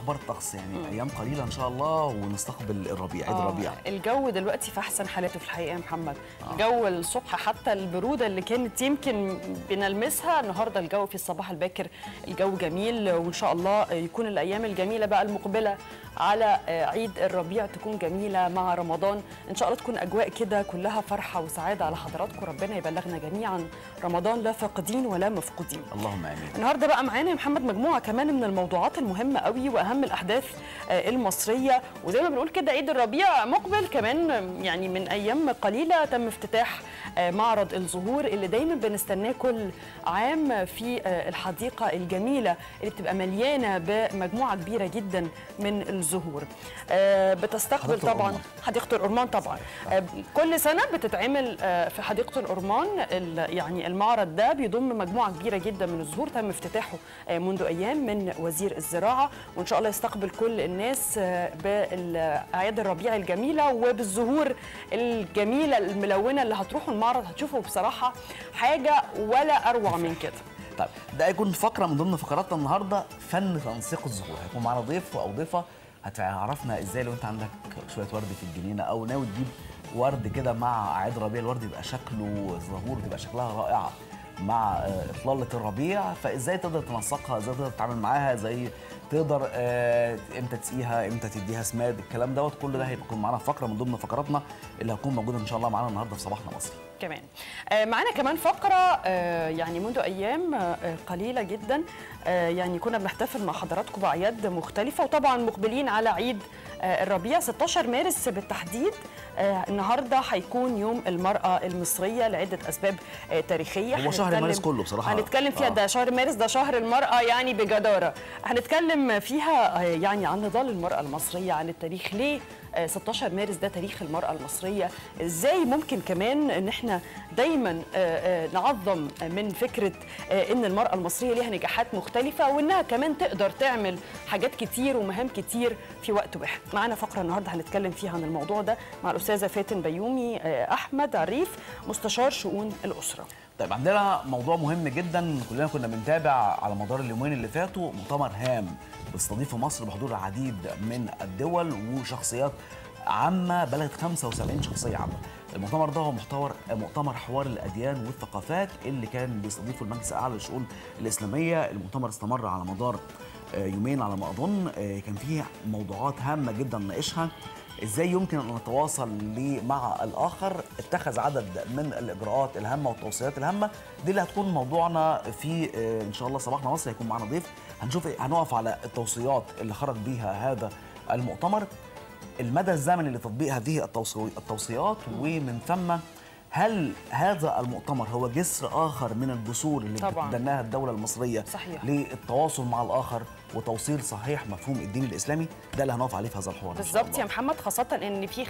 اخبار الطقس يعني ايام قليله ان شاء الله ونستقبل الربيع عيد آه، الربيع الجو دلوقتي في احسن حالاته في الحقيقه يا محمد الجو الصبح حتى البروده اللي كانت يمكن بنلمسها النهارده الجو في الصباح الباكر الجو جميل وان شاء الله يكون الايام الجميله بقى المقبله على عيد الربيع تكون جميله مع رمضان ان شاء الله تكون اجواء كده كلها فرحه وسعاده على حضراتكم ربنا يبلغنا جميعا رمضان لا فاقدين ولا مفقودين اللهم امين النهارده بقى معانا يا محمد مجموعه كمان من الموضوعات المهمه قوي واهم الاحداث آه، المصريه وزي ما بنقول كده عيد الربيع مقبل كمان آم، يعني من ايام قليله تم افتتاح آه، معرض الزهور اللي دايما بنستناه كل عام في آه، الحديقه الجميله اللي بتبقى مليانه بمجموعه كبيره جدا من الزهور آه، بتستقبل حديقة طبعا الأورمان. حديقه الأورمان طبعا آه، كل سنه بتتعمل آه، في حديقه الأورمان ال- يعني المعرض ده بيضم مجموعه كبيره جدا من الزهور تم افتتاحه آه، منذ ايام من وزير الزراعه وان شاء الله يستقبل كل الناس آه، بالاعياد الربيع الجميله وبالزهور الجميله الملونه اللي هتروحوا المعرض هتشوفوا بصراحه حاجه ولا اروع من كده طيب ده هيكون فقره من ضمن فقراتنا النهارده فن تنسيق الزهور هيكون معانا ضيف او ضيفه هتعرفنا ازاي لو انت عندك شويه ورد في الجنينه او ناوي تجيب ورد كده مع اعياد الربيع الورد يبقى شكله زهور تبقى شكلها رائعه مع آه، اطلاله الربيع فازاي تقدر تنسقها ازاي تقدر تتعامل معاها ازاي تقدر آه، امتى تسقيها امتى تديها سماد الكلام دوت كل ده هيكون معانا فقره من ضمن فقراتنا اللي هتكون موجوده ان شاء الله معانا النهارده في صباحنا مصري كمان آه، معانا كمان فقرة آه، يعني منذ أيام آه، قليلة جدا آه، يعني كنا بنحتفل مع حضراتكم بأعياد مختلفة وطبعا مقبلين على عيد آه، الربيع 16 مارس بالتحديد آه، النهارده هيكون يوم المرأة المصرية لعدة أسباب آه، تاريخية هو شهر هنتكلم- مارس كله بصراحة. هنتكلم فيها آه. ده شهر مارس ده شهر المرأة يعني بجدارة هنتكلم فيها آه، يعني عن نضال المرأة المصرية عن التاريخ ليه آه، 16 مارس ده تاريخ المرأة المصرية ازاي ممكن كمان ان احنا دايما آه، آه، نعظم من فكرة آه، ان المرأة المصرية ليها نجاحات مختلفة وانها كمان تقدر تعمل حاجات كتير ومهام كتير في وقت واحد معانا فقرة النهاردة هنتكلم فيها عن الموضوع ده مع الأستاذة فاتن بيومي آه، أحمد عريف مستشار شؤون الأسرة طيب عندنا موضوع مهم جدا كلنا كنا بنتابع على مدار اليومين اللي فاتوا مؤتمر هام بيستضيفه مصر بحضور العديد من الدول وشخصيات عامة بلغت 75 شخصية عامة المؤتمر ده هو محتوى مؤتمر حوار الأديان والثقافات اللي كان بيستضيفه المجلس الأعلى للشؤون الإسلامية المؤتمر استمر على مدار آه، يومين على ما أظن آه، كان فيه موضوعات هامة جدا ناقشها ازاي يمكن ان نتواصل لي مع الاخر اتخذ عدد من الاجراءات الهامه والتوصيات الهامه دي اللي هتكون موضوعنا في آه، ان شاء الله صباحنا مصر هيكون معانا ضيف هنشوف إيه- هنقف على التوصيات اللي خرج بيها هذا المؤتمر المدى الزمني لتطبيق هذه التوصي- التوصيات ومن ثم هل هذا المؤتمر هو جسر اخر من الجسور اللي طبعاً. بتتبناها الدوله المصريه صحيح. للتواصل مع الاخر وتوصيل صحيح مفهوم الدين الاسلامي ده اللي هنقف عليه في هذا الحوار إن شاء بالظبط الله. يا محمد خاصة ان في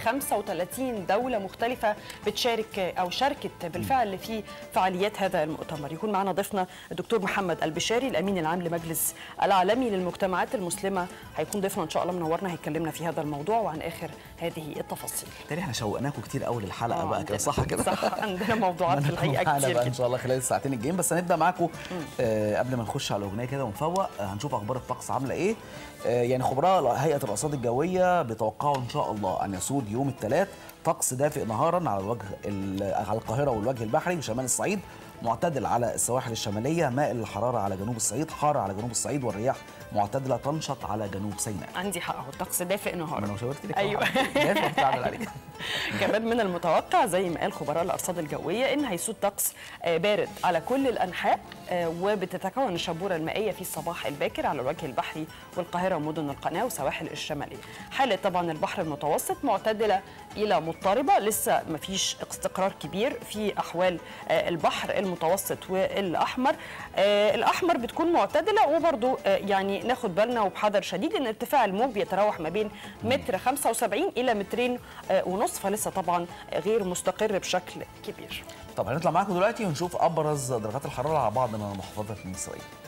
35 دولة مختلفة بتشارك او شاركت بالفعل في فعاليات هذا المؤتمر، يكون معنا ضيفنا الدكتور محمد البشاري الامين العام لمجلس العالمي للمجتمعات المسلمة، هيكون ضيفنا ان شاء الله منورنا هيكلمنا في هذا الموضوع وعن اخر هذه التفاصيل. بالتالي احنا شوقناكم كتير قوي للحلقه آه، بقى كده عندنا- صح كده صح عندنا موضوعات في الحقيقة معانا كتير بقى ان جدا. شاء الله خلال الساعتين الجايين بس هنبدا معاكم آه قبل ما نخش على الاغنيه كده ونفوق آه هنشوف اخبار الطقس عامله ايه آه يعني خبراء هيئه الارصاد الجويه بيتوقعوا ان شاء الله ان يسود يوم الثلاث طقس دافئ نهارا على الوجه ال- على القاهره والوجه البحري وشمال الصعيد معتدل على السواحل الشماليه مائل الحراره على جنوب الصعيد حار على جنوب الصعيد والرياح معتدله تنشط على جنوب سيناء عندي حق اهو الطقس دافئ ما نهارا. انا شاورت لك أيوة. جايب بتعمل عليك كمان من المتوقع زي ما قال خبراء الارصاد الجويه ان هيسود طقس آه، بارد على كل الانحاء آه، وبتتكون الشبوره المائيه في الصباح الباكر على الوجه البحري والقاهره ومدن القناه وسواحل الشماليه. حاله طبعا البحر المتوسط معتدله الى مضطربه لسه ما فيش استقرار كبير في احوال آه، البحر المتوسط والاحمر. آه، الاحمر بتكون معتدله وبرضو آه، يعني ناخد بالنا وبحذر شديد ان ارتفاع الموج بيتراوح ما بين متر 75 الى مترين آه، ونص فلسه طبعا غير مستقر بشكل كبير طب هنطلع معاكم دلوقتي ونشوف ابرز درجات الحراره على بعض من المحافظات المصريه